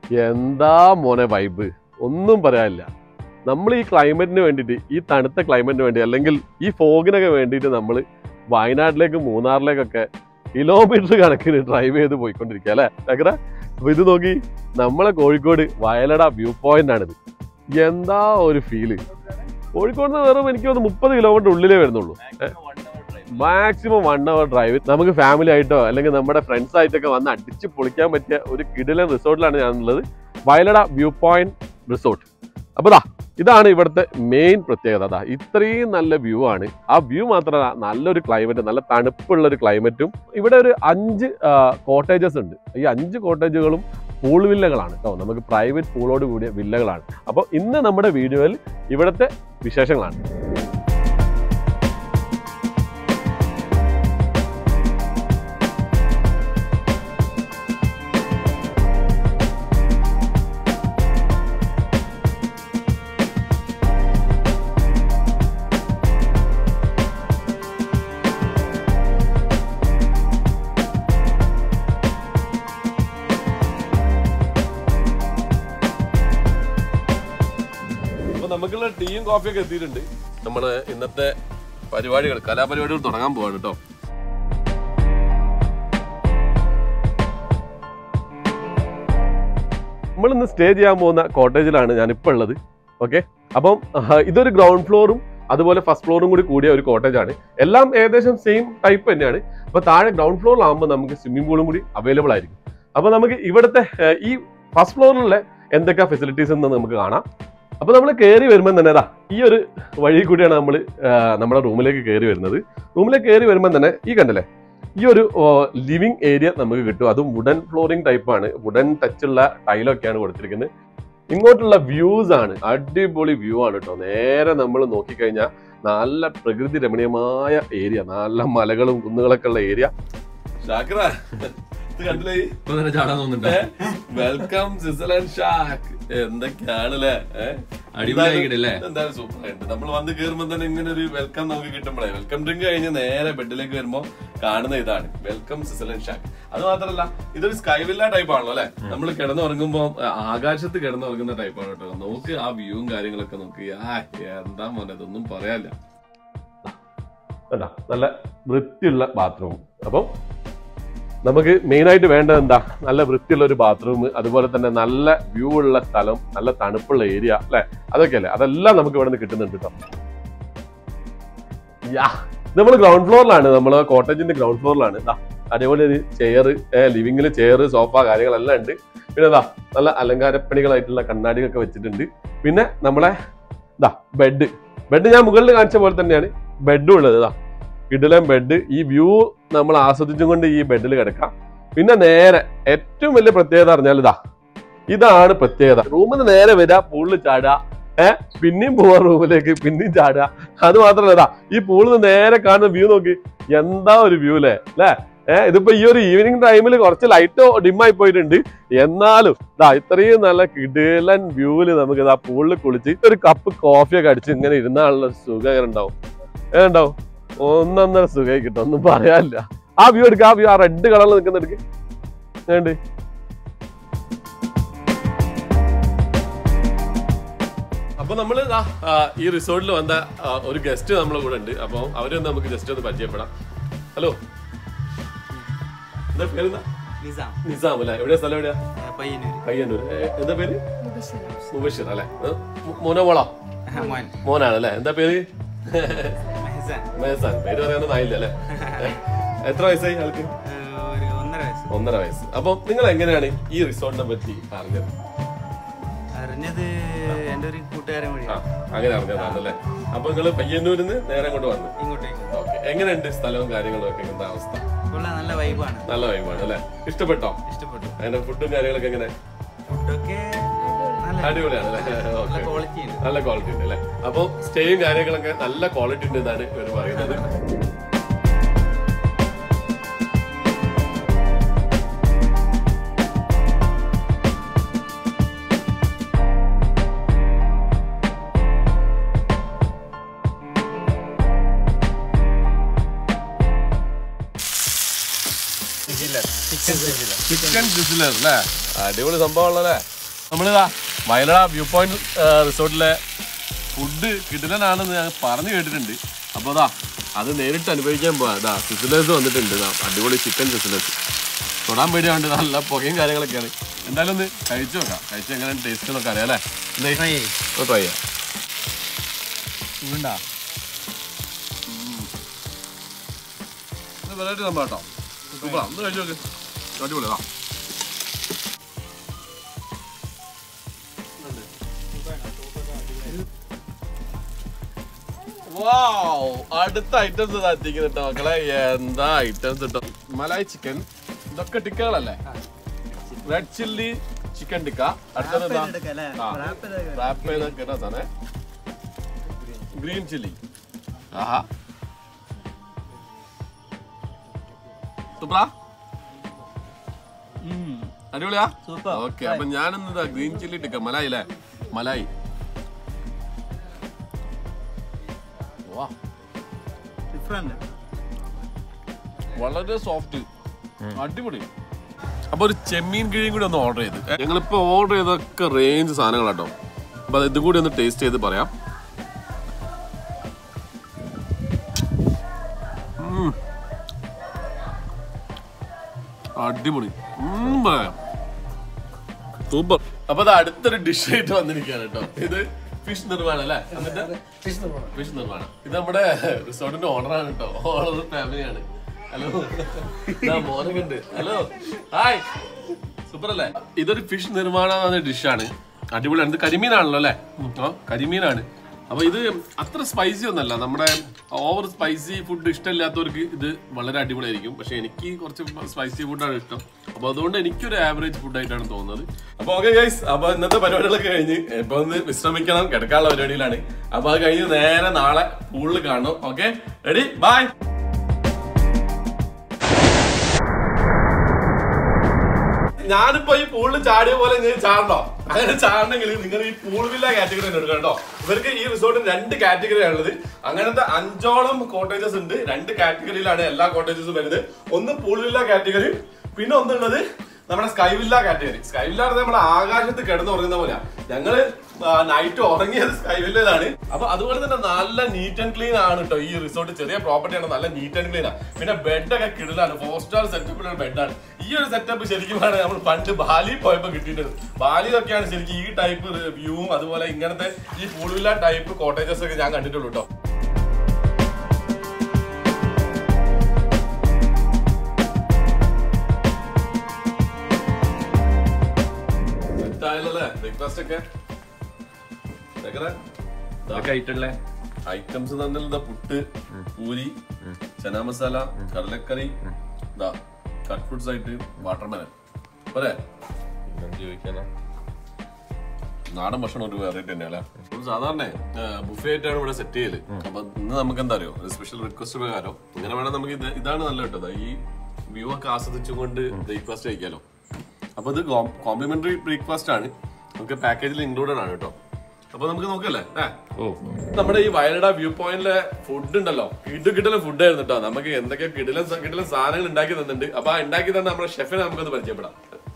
എന്താ മോനെ വൈബ് ഒന്നും പറയാനില്ല നമ്മൾ ഈ ക്ലൈമറ്റിന് വേണ്ടിയിട്ട് ഈ തണുത്ത ക്ലൈമറ്റിന് വേണ്ടി അല്ലെങ്കിൽ ഈ ഫോഗിനൊക്കെ വേണ്ടിയിട്ട് നമ്മൾ വയനാട്ടിലേക്ക് മൂന്നാറിലേക്കൊക്കെ കിലോമീറ്റർ കണക്കിന് ഡ്രൈവ് ചെയ്ത് പോയിക്കൊണ്ടിരിക്കുക അല്ലേ ചക്ര അപ്പൊ ഇത് നോക്കി നമ്മളെ കോഴിക്കോട് വയലട വ്യൂ പോയിന്റ് ആണിത് എന്താ ഒരു ഫീല് കോഴിക്കോട് നിന്ന് വെറും എനിക്ക് തോന്നുന്നു മുപ്പത് കിലോമീറ്റർ ഉള്ളിലേ വരുന്നുള്ളൂ മാക്സിമം വൺ അവർ ഡ്രൈവ് നമുക്ക് ഫാമിലി ആയിട്ടോ അല്ലെങ്കിൽ നമ്മുടെ ഫ്രണ്ട്സ് ആയിട്ടൊക്കെ വന്ന് അടിച്ച് പൊളിക്കാൻ പറ്റിയ ഒരു കിടിലൻ റിസോർട്ടിലാണ് ഞാനുള്ളത് വയലട വ്യൂ പോയിന്റ് റിസോർട്ട് അപ്പോൾ ദാ ഇതാണ് ഇവിടുത്തെ മെയിൻ പ്രത്യേകത അതാ ഇത്രയും നല്ല വ്യൂ ആണ് ആ വ്യൂ മാത്രമല്ല നല്ലൊരു ക്ലൈമറ്റ് നല്ല തണുപ്പുള്ള ഒരു ക്ലൈമറ്റും ഇവിടെ ഒരു അഞ്ച് കോട്ടേജസ് ഉണ്ട് ഈ അഞ്ച് കോട്ടേജുകളും പൂൾ വില്ലകളാണ് കേട്ടോ നമുക്ക് പ്രൈവറ്റ് പൂളോട് കൂടിയ വില്ലകളാണ് അപ്പോൾ ഇന്ന് നമ്മുടെ വീഡിയോയിൽ ഇവിടുത്തെ വിശേഷങ്ങളാണ് അപ്പൊ നമുക്കുള്ള ടീയും കോഫിയൊക്കെ എത്തിയിട്ടുണ്ട് നമ്മള് ഇന്നത്തെ പരിപാടികൾ കലാപരിപാടികൾ തുടങ്ങാൻ പോവാണ് കേട്ടോ നമ്മൾ ഇന്ന് സ്റ്റേ ചെയ്യാൻ പോകുന്ന കോട്ടേജിലാണ് ഞാനിപ്പോൾ ഉള്ളത് ഓക്കെ അപ്പം ആഹ്, ഇതൊരു ഗ്രൗണ്ട് ഫ്ലോറും അതുപോലെ ഫസ്റ്റ് ഫ്ലോറും കൂടി കൂടിയ ഒരു കോട്ടേജാണ് എല്ലാം ഏകദേശം സെയിം ടൈപ്പ് തന്നെയാണ് അപ്പൊ താഴെ ഗ്രൗണ്ട് ഫ്ലോറിലാകുമ്പോൾ നമുക്ക് സ്വിമ്മിംഗ് പൂളും കൂടി അവൈലബിൾ ആയിരിക്കും അപ്പൊ നമുക്ക് ഇവിടുത്തെ ആഹ്, ഈ ഫസ്റ്റ് ഫ്ലോറിലുള്ള എന്തൊക്കെ ഫെസിലിറ്റീസ് എന്ന് നമുക്ക് കാണാം അപ്പൊ നമ്മൾ കയറി വരുമ്പോൾ തന്നെ ദാ ഈ ഒരു വഴി കൂടിയാണ് നമ്മൾ നമ്മുടെ റൂമിലേക്ക് കയറി വരുന്നത് റൂമിലേക്ക് കയറി വരുമ്പോൾ തന്നെ ഈ കണ്ടല്ലേ ഈ ഒരു ലിവിങ് ഏരിയ നമുക്ക് കിട്ടും അതും വുഡൻ ഫ്ലോറിംഗ് ടൈപ്പ് ആണ് വുഡൻ ടച്ച് ഉള്ള ടൈലൊക്കെയാണ് കൊടുത്തിരിക്കുന്നത് ഇങ്ങോട്ടുള്ള വ്യൂസ് ആണ് അടിപൊളി വ്യൂ ആണ് കേട്ടോ നേരെ നമ്മൾ നോക്കിക്കഴിഞ്ഞാൽ നല്ല പ്രകൃതി രമണീയമായ ഏരിയ നല്ല മലകളും കുന്നുകളൊക്കെ ഉള്ള ഏരിയ ഷാക്ര ഇത് കണ്ടില്ലേ ഇപ്പൊ തന്നെ ചാടാൻ തോന്നുന്നുണ്ട് വെൽക്കം സ്വിറ്റ്സർലൻഡ് ഷാക്ക് എന്തൊക്കെയാണല്ലേ അടിപൊളിയായിക്കിടല്ലേ എന്തായാലും സൂപ്പർ ആയിട്ട് നമ്മൾ വന്ന് കയറുമ്പോൾ തന്നെ ഇങ്ങനെ ഒരു വെൽക്കം നമുക്ക് കിട്ടുമ്പോഴേ വെൽക്കം ഡ്രിങ്ക് കഴിഞ്ഞ് നേരെ ബെഡിലേക്ക് വരുമ്പോൾ കാണുന്ന ഇതാണ് വെൽക്കം സ്വിറ്റ്സർലൻഡ് ഷാക്ക് അത് മാത്രമല്ല ഇതൊരു സ്കൈ വില്ല ടൈപ്പ് ആണല്ലോ അല്ലെ നമ്മൾ കിടന്നുറങ്ങുമ്പോ ആകാശത്ത് കിടന്നുറങ്ങുന്ന ടൈപ്പ് ആണ് കേട്ടോ നോക്ക് ആ വ്യൂവും കാര്യങ്ങളൊക്കെ നോക്ക് ആ എന്താ മോനെ ഇതൊന്നും പറയാനില്ല നല്ല വൃത്തിയുള്ള ബാത്റൂം അപ്പം നമുക്ക് മെയിൻ ആയിട്ട് വേണ്ടത് എന്താ നല്ല വൃത്തിയുള്ള ഒരു ബാത്റൂം അതുപോലെ തന്നെ നല്ല വ്യൂ ഉള്ള സ്ഥലം നല്ല തണുപ്പുള്ള ഏരിയ അല്ലെ അതൊക്കെയല്ലേ അതെല്ലാം നമുക്ക് ഇവിടെ നിന്ന് കിട്ടുന്നുണ്ട് കേട്ടോ യാ നമ്മൾ ഗ്രൗണ്ട് ഫ്ലോറിലാണ് നമ്മൾ കോട്ടേജിന്റെ ഗ്രൗണ്ട് ഫ്ലോറിലാണ് ഇതാ അതേപോലെ ഒരു ചെയർ ലിവിങ്ങിൽ ചെയർ സോഫ കാര്യങ്ങളെല്ലാം ഉണ്ട് പിന്നെ ഇതാ നല്ല അലങ്കാരപ്പണികളായിട്ടുള്ള കണ്ണാടികളൊക്കെ വെച്ചിട്ടുണ്ട് പിന്നെ നമ്മളെ ഇതാ ബെഡ് ബെഡ് ഞാൻ മുകളിൽ കാണിച്ച പോലെ തന്നെയാണ് ബെഡും ഉള്ളത് ഇതാ കിടിലൻ ബെഡ് ഈ വ്യൂ നമ്മൾ ആസ്വദിച്ചും കൊണ്ട് ഈ ബെഡിൽ കിടക്കാം പിന്നെ നേരെ ഏറ്റവും വലിയ പ്രത്യേകത പറഞ്ഞാൽ ഇതാ ഇതാണ് പ്രത്യേകത റൂമിൽ നിന്ന് നേരെ വരിക പൂളിൽ ചാടുക ഏഹ് പിന്നെയും പോവാ റൂമിലേക്ക് പിന്നെയും ചാടുക അത് മാത്രമല്ല ഇതാ ഈ പൂളിൽ നിന്ന് നേരെ കാണുന്ന വ്യൂ നോക്കി എന്താ ഒരു വ്യൂ അല്ലേ അല്ലേ ഏഹ് ഇതിപ്പോ ഈ ഒരു ഈവനിങ് ടൈമിൽ കുറച്ച് ലൈറ്റ് ഡിമ്മായി പോയിട്ടുണ്ട് എന്നാലും ഇതാ ഇത്രയും നല്ല കിടിലൻ വ്യൂവില് നമുക്ക് ഇതാ പൂളിൽ കുളിച്ച് ഒരു കപ്പ് കോഫിയൊക്കെ അടിച്ച് ഇങ്ങനെ ഇരുന്നാലുള്ള സുഖം എങ്ങനെ ഉണ്ടാവും ഏ ഉണ്ടാവും ഒന്നൊന്നര സുഖമായി കിട്ടും ഒന്നും പറയാനില്ല ആ വ്യൂ എടുക്ക ആ വ്യൂ ആ റെഡ് കളറിൽ നിൽക്കുന്ന എടുക്ക് വേണ്ട അപ്പൊ നമ്മള് ദാ, ആ, ഈ റിസോർട്ടിൽ വന്ന ആ, ഒരു ഗസ്റ്റ് നമ്മളെ കൂടെ ഉണ്ട് അപ്പൊ അവരൊന്ന് നമുക്ക് ജസ്റ്റ് ഒന്ന് പരിചയപ്പെടാം ഹലോ എന്താ പേരെന്താ നിസാം നിസാം അല്ലേ എവിടെയാ സ്ഥലം എവിടെയാ പയ്യന്നൂർ പയ്യന്നൂർ ഏ, എന്താ പേര് മുബഷിർ അല്ലേ ഏ, മോ- മോനോ മോളോ മോൻ മോനാണ് അല്ലേ എന്താ പേര് മെഹസാൻ മേസാൻ പേര് പറയാനൊന്നും ആയില്ല അല്ലേ ഏ, എത്ര വയസ്സായി ആൾക്ക് ഏഹ് ഒരു ഒന്നര വയസ്സ് ഒന്നര വയസ്സ് അപ്പൊ നിങ്ങൾ എങ്ങനെയാണ് ഈ റിസോർട്ടിനെ പറ്റി അറിഞ്ഞത് അറിഞ്ഞത് എൻ്റെ ഒരു കൂട്ടുകാരൻ ആ വഴിയാണ് അങ്ങനെ അറിഞ്ഞതാണല്ലേ അപ്പൊ നിങ്ങൾ പയ്യന്നൂരിൽ നിന്ന് നേരെ അങ്ങോട്ട് വന്നു ഇങ്ങോട്ടേക്ക് ഓക്കെ എങ്ങനെയുണ്ട് സ്ഥലവും കാര്യങ്ങളും ഒക്കെ എന്താ അവസ്ഥ കൊള്ളാം നല്ല വൈബാണ് നല്ല വൈബാണ് അല്ലേ ഇഷ്ടപ്പെട്ടോ ഇഷ്ടപ്പെട്ടു അതിന്റെ ഫുഡും കാര്യങ്ങളൊക്കെ എങ്ങനെ ഫുഡൊക്കെ നല്ല അടിപൊളിയാണ് അല്ലേ നല്ല ഓക്കെ ക്വാളിറ്റി ഉണ്ട് നല്ല ക്വാളിറ്റി ഉണ്ട് അല്ലേ അപ്പൊ സ്റ്റേയും കാര്യങ്ങളൊക്കെ നല്ല ക്വാളിറ്റി ഉണ്ട് എന്നാണ് ഇവർ പറയുന്നത് ചിക്കൻ സിസിലർ അല്ലേ അടിപൊളി സംഭവമുള്ളല്ലേ നമ്മളിതാ വയലട വ്യൂ പോയിന്റ് റിസോർട്ടിലെ ഫുഡ് കിടിലനാണെന്ന് ഞാൻ പറഞ്ഞു കേട്ടിട്ടുണ്ട് അപ്പോൾ അതാ അത് നേരിട്ട് അനുഭവിക്കാൻ പോവാ ഇതാ സിസിലേഴ്സ് വന്നിട്ടുണ്ട് ഇതാ അടിപൊളി ചിക്കൻ സിസിലേഴ്സ് തൊടാൻ പേടിയാണ്ട് നല്ല പുകയും കാര്യങ്ങളൊക്കെയാണ് എന്തായാലും ഒന്ന് കഴിച്ചു നോക്കാം കഴിച്ച് എങ്ങനെ ടേസ്റ്റ് നോക്കാം അറിയാം അല്ലേ എന്തേ ട്രൈ ചെയ്യാം ഉണ്ടാ ഇത് വെറൈറ്റി സംഭവം കേട്ടോ സൂപ്പറാ ഒന്ന് കഴിച്ചു നോക്ക് അടിപൊളിയാ വാവ് അടുത്ത ഐറ്റംസ് എത്തിക്കുന്നു കേട്ടോ മക്കളെ എന്താ ഐറ്റംസ് കേട്ടോ മലായ് ചിക്കൻ ഇതൊക്കെ ടിക്കകളല്ലേ റെഡ് ചില്ലി ചിക്കൻ ടിക്ക അടുത്തത് എന്താ റാപ്പ് ചെയ്ത കേട്ടോ സാധനം ഗ്രീൻ ചില്ലി ആഹാ സൂപ്പറാ അടിപൊളിയാ സൂപ്പർ ഓക്കെ അപ്പൊ ഞാനിന്ന് ഗ്രീൻ ചില്ലി ടിക്ക മലായി അല്ലേ മലായി വാ ഡിഫറെന്റ് വളരെ സോഫ്റ്റ് അടിപൊളി അപ്പൊ ഒരു ചെമ്മീൻ കിഴിയും കൂടി ഒന്ന് ഓർഡർ ചെയ്ത് ഞങ്ങളിപ്പോ ഓർഡർ ചെയ്തൊക്കെ റേഞ്ച് സാധനങ്ങളാട്ടോ അപ്പൊ അത് ഇതും കൂടി ഒന്ന് ടേസ്റ്റ് ചെയ്ത് പറയാം ഉം. അടിപൊളി ഒന്നും പറയാം സൂപ്പർ അപ്പൊ അത് അടുത്തൊരു ഡിഷ് ആയിട്ട് വന്നിരിക്കുകയാണ് കേട്ടോ ഇത് ഫിഷ് നിർമ്മാണം അല്ലേ എന്നിട്ട് ഫിഷ് നിർമ്മാണം ഇത് നമ്മുടെ റിസോർട്ടിന്റെ ഓണറാണ് കേട്ടോ ഓണർ ഫാമിലിയാണ് ഹലോ മോനൊക്കെ ഉണ്ട് ഹലോ ഹായ് സൂപ്പർ അല്ലേ ഇതൊരു ഫിഷ് നിർമ്മാണം എന്ന ഡിഷാണ് അടിപൊളിയാണ് ഇത് കരിമീനാണല്ലോ അല്ലേ ആ കരിമീനാണ് അപ്പൊ ഇത് അത്ര സ്പൈസി ഒന്നല്ല നമ്മുടെ ഓവർ സ്പൈസി ഫുഡ് ഇഷ്ടമില്ലാത്തവർക്ക് ഇത് വളരെ അടിപൊളിയായിരിക്കും പക്ഷെ എനിക്ക് കുറച്ച് സ്പൈസി ഫുഡാണ് ഇഷ്ടം അപ്പൊ അതുകൊണ്ട് എനിക്കൊരു ആവറേജ് ഫുഡ് ആയിട്ടാണ് തോന്നുന്നത് അപ്പൊ ഓക്കെ ഗൈസ് അപ്പൊ ഇന്നത്തെ പരിപാടികളൊക്കെ കഴിഞ്ഞ് ഇപ്പൊ ഒന്ന് വിശ്രമിക്കണം കിടക്കാനുള്ള പരിപാടിയിലാണ് അപ്പൊ അത് കഴിഞ്ഞ് നേരെ നാളെ പൂളിൽ കാണും ഓക്കെ റെഡി ബൈ ഞാനിപ്പോ ഈ പൂളിൽ ചാടിയ പോലെ നിങ്ങൾ ചാടണോ അങ്ങനെ ചാടണമെങ്കിൽ നിങ്ങൾ ഈ പൂൾ വില്ല കാറ്റഗറി തന്നെ എടുക്കണം കേട്ടോ ഇവർക്ക് ഈ റിസോർട്ടിന് രണ്ട് കാറ്റഗറി ആണുള്ളത് അങ്ങനത്തെ അഞ്ചോളം കോട്ടേജസ് ഉണ്ട് രണ്ട് കാറ്റഗറിയിലാണ് എല്ലാ കോട്ടേജസും വരുന്നത് ഒന്ന് പൂൾ വില്ല കാറ്റഗറി പിന്നെ ഒന്നുള്ളത് നമ്മുടെ sky villa category sky villa പറഞ്ഞാൽ നമ്മുടെ ആകാശത്ത് കിടന്ന് ഉറങ്ങുന്ന പോലെയാ ഞങ്ങള് നൈറ്റ് ഉറങ്ങിയത് സ്കൈ വില്ലയിലാണ് അപ്പൊ അതുപോലെ തന്നെ നല്ല നീറ്റ് ആൻഡ് ക്ലീൻ ആണ് കേട്ടോ ഈ റിസോർട്ട് ചെറിയ പ്രോപ്പർട്ടി ആണ് നല്ല നീറ്റ് ആൻഡ് ക്ലീൻ ആണ് പിന്നെ ബെഡൊക്കെ കിടലാണ് ഫോർ സ്റ്റാർ സെറ്റപ്പിലുള്ള ബെഡാണ് ഈ ഒരു സെറ്റപ്പ് ശരിക്കും ആണ് നമ്മൾ പണ്ട് ബാലി പോയപ്പോ കിട്ടിയിട്ടത് ബാലിയിലൊക്കെയാണ് ശരിക്കും ഈ ടൈപ്പ് വ്യൂവും അതുപോലെ ഇങ്ങനത്തെ ഈ പൂൾ വില്ല ടൈപ്പ് കോട്ടേജസ് ഒക്കെ ഞാൻ കണ്ടിട്ടുള്ളൂ കേട്ടോ സെറ്റായല്ലേ ബ്രേക്ക്ഫാസ്റ്റ് ഒക്കെ എങ്ങനെ ഇതൊക്കെ ആയിട്ടുള്ളേ ഐറ്റംസ് തന്നെ ഇതാ പുട്ട് പൂരി ചന മസാല കടലക്കറി ഇതാ കട്ട് ഫുഡ്സ് ആയിട്ട് വാട്ടർമെലൻ പോരെ ചോദിക്കാനാ നാടൻ ഭക്ഷണം ഒരു വെറൈറ്റി തന്നെയല്ലേ നമ്മൾ സാധാരണ ബുഫേ ആയിട്ടാണ് ഇവിടെ സെറ്റ് ചെയ്യല് അപ്പൊ ഇന്ന് നമുക്ക് എന്താ അറിയോ ഒരു സ്പെഷ്യൽ റിക്വസ്റ്റ് പ്രകാരം ഇങ്ങനെ വേണം നമുക്ക് ഇത് ഇതാണ് നല്ല കേട്ടത് ഈ വ്യൂ ഒക്കെ ആസ്വദിച്ചുകൊണ്ട് ബ്രേക്ക്ഫാസ്റ്റ് കഴിക്കാലോ അപ്പൊ ഇത് കോംപ്ലിമെന്ററി ബ്രേക്ക്ഫാസ്റ്റ് ആണ് നമുക്ക് പാക്കേജിൽ ഇൻക്ലൂഡഡ് ആണ് കേട്ടോ അപ്പൊ നമുക്ക് നോക്കല്ലേ ഏഹ് ഓ നമ്മുടെ ഈ വയലട വ്യൂ പോയിന്റിലെ ഫുഡ് ഉണ്ടല്ലോ കിടു കിടല ഫുഡ് ആയിരുന്നു കേട്ടോ നമുക്ക് എന്തൊക്കെ കിടല കിടല സാധനങ്ങൾ ഉണ്ടാക്കി തന്നിട്ടുണ്ട് അപ്പൊ ആ ഉണ്ടാക്കി തന്നെ നമ്മുടെ ഷെഫിനെ നമുക്കൊന്ന് പരിചയപ്പെടാം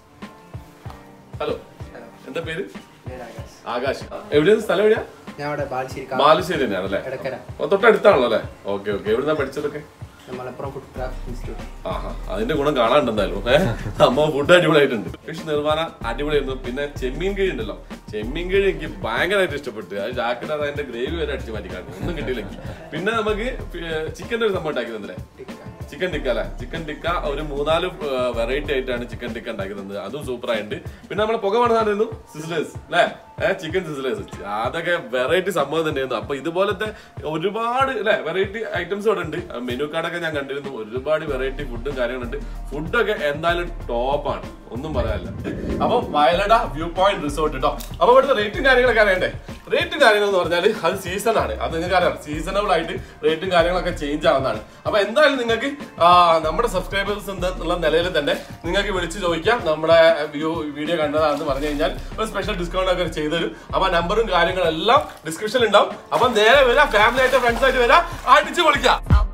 ഹലോ എന്താ പേര് ആകാശ് എവിടെയാണ് സ്ഥലം എവിടെയാ ഞാൻ അവിടെ ബാലുശ്ശേരി ബാലുശ്ശേരി തന്നെയാണ് അല്ലേ എടക്കര തൊട്ടടുത്താണല്ലോ അല്ലേ ഓക്കെ ഓക്കെ എവിടുന്നാ പഠിച്ചതൊക്കെ മലപ്പുറം ഫുഡ് ക്രാഫ്റ്റ് ഇൻസ്റ്റിറ്റ്യൂട്ട് ആഹാ അതിന്റെ ഗുണം കാണാണ്ട് എന്തായാലും ഏഹ് അമ്മ ഫുഡ് അടിപൊളിയായിട്ടുണ്ട് ഫിഷ് നിർമ്മാണം അടിപൊളിയായിരുന്നു പിന്നെ ചെമ്മീൻ കിഴി ഉണ്ടല്ലോ ചെമ്മീൻ കിഴി എനിക്ക് ഭയങ്കരമായിട്ട് ഇഷ്ടപ്പെട്ടു അത് ജാക്കറ്റ് അത് അതിന്റെ ഗ്രേവി വരെ അടിച്ചു മാറ്റിക്കാണ്ട് ഒന്നും കിട്ടിയില്ലെങ്കിൽ പിന്നെ നമുക്ക് ചിക്കൻ്റെ ഒരു സംഭവം ഉണ്ടാക്കി തന്നില്ലേ ചിക്കൻ ടിക്ക അല്ലെ ചിക്കൻ ടിക്ക ഒരു മൂന്നാല് വെറൈറ്റി ആയിട്ടാണ് ചിക്കൻ ടിക്ക ഉണ്ടാക്കി തന്നത് അതും സൂപ്പർ ആയിട്ടുണ്ട് പിന്നെ നമ്മളെ പുക പണിതായിരുന്നു സിസിലേഴ്സ് അല്ലെ ഏഹ് ചിക്കൻ സിസിലേഴ്സ് അതൊക്കെ വെറൈറ്റി സംഭവം തന്നെയായിരുന്നു അപ്പൊ ഇതുപോലത്തെ ഒരുപാട് അല്ലെ വെറൈറ്റി ഐറ്റംസ് ഇവിടെ ഉണ്ട് മെനു കാർഡൊക്കെ ഞാൻ കണ്ടിരുന്നു ഒരുപാട് വെറൈറ്റി ഫുഡും കാര്യങ്ങളുണ്ട് ഫുഡൊക്കെ എന്തായാലും ടോപ്പാണ് ഒന്നും പറയാനില്ല അപ്പൊ വയലട വ്യൂ പോയിന്റ് റിസോർട്ട് കേട്ടോ അപ്പൊ ഇവിടുത്തെ റേറ്റും കാര്യങ്ങളൊക്കെ അറിയണ്ടേ റേറ്റും കാര്യങ്ങൾ എന്ന് പറഞ്ഞാൽ അത് സീസൺ ആണ് അത് നിങ്ങൾക്ക് അറിയാം സീസണബിൾ ആയിട്ട് റേറ്റും കാര്യങ്ങളൊക്കെ ചേഞ്ച് ആവുന്നതാണ് അപ്പൊ എന്തായാലും നിങ്ങൾക്ക് ആ, നമ്മുടെ സബ്സ്ക്രൈബേഴ്സ് എന്നുള്ള നിലയിൽ തന്നെ നിങ്ങൾക്ക് വിളിച്ച് ചോദിക്കാം നമ്മുടെ വ്യൂ വീഡിയോ കണ്ടതാണെന്ന് പറഞ്ഞു കഴിഞ്ഞാൽ ഒരു സ്പെഷ്യൽ ഡിസ്കൗണ്ട് ഒക്കെ ചെയ്തു തരും അപ്പൊ നമ്പറും കാര്യങ്ങളെല്ലാം ഡിസ്ക്രിപ്ഷനിൽ ഉണ്ടാവും അപ്പൊ നേരെ വരാം ഫാമിലി ആയിട്ട് ഫ്രണ്ട്സ് ആയിട്ട് വരാം അടിച്ചു പൊളിക്കാം